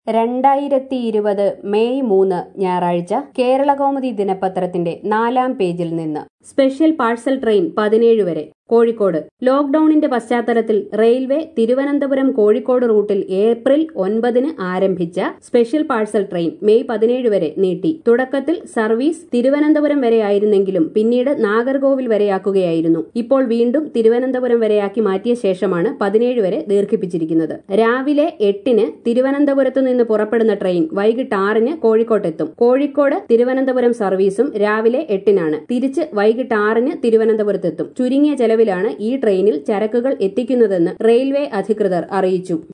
രണ്ടായിരത്തി ഇരുപത് മെയ് മൂന്ന് ഞായറാഴ്ച കേരളകൗമുദി ദിനപത്രത്തിന്റെ നാലാം പേജിൽ നിന്ന് സ്പെഷ്യൽ പാഴ്സൽ ട്രെയിൻ പതിനേഴ് വരെ കോഴിക്കോട് ലോക്ഡൌണിന്റെ പശ്ചാത്തലത്തിൽ റെയിൽവേ തിരുവനന്തപുരം കോഴിക്കോട് റൂട്ടിൽ ഏപ്രിൽ ഒൻപതിന് ആരംഭിച്ച സ്പെഷ്യൽ പാഴ്സൽ ട്രെയിൻ മെയ് പതിനേഴ് വരെ നീട്ടി തുടക്കത്തിൽ സർവീസ് തിരുവനന്തപുരം വരെയായിരുന്നെങ്കിലും പിന്നീട് നാഗർകോവിൽ വരെയാക്കുകയായിരുന്നു ഇപ്പോൾ വീണ്ടും തിരുവനന്തപുരം വരെയാക്കി മാറ്റിയ ശേഷമാണ് പതിനേഴ് വരെ ദീർഘിപ്പിച്ചിരിക്കുന്നത് രാവിലെ എട്ടിന് തിരുവനന്തപുരത്തു നിന്ന് പുറപ്പെടുന്ന ട്രെയിൻ വൈകിട്ട് ആറിന് കോഴിക്കോട്ടെത്തും കോഴിക്കോട് തിരുവനന്തപുരം സർവീസും രാവിലെ എട്ടിനാണ് തിരിച്ച് വൈകിട്ട് ആറിന് തിരുവനന്തപുരത്തെത്തും ചുരുങ്ങിയ ചെലവിലാണ് ഈ ട്രെയിനിൽ ചരക്കുകൾ എത്തിക്കുന്നതെന്ന് റെയിൽവേ അധികൃതർ അറിയിച്ചു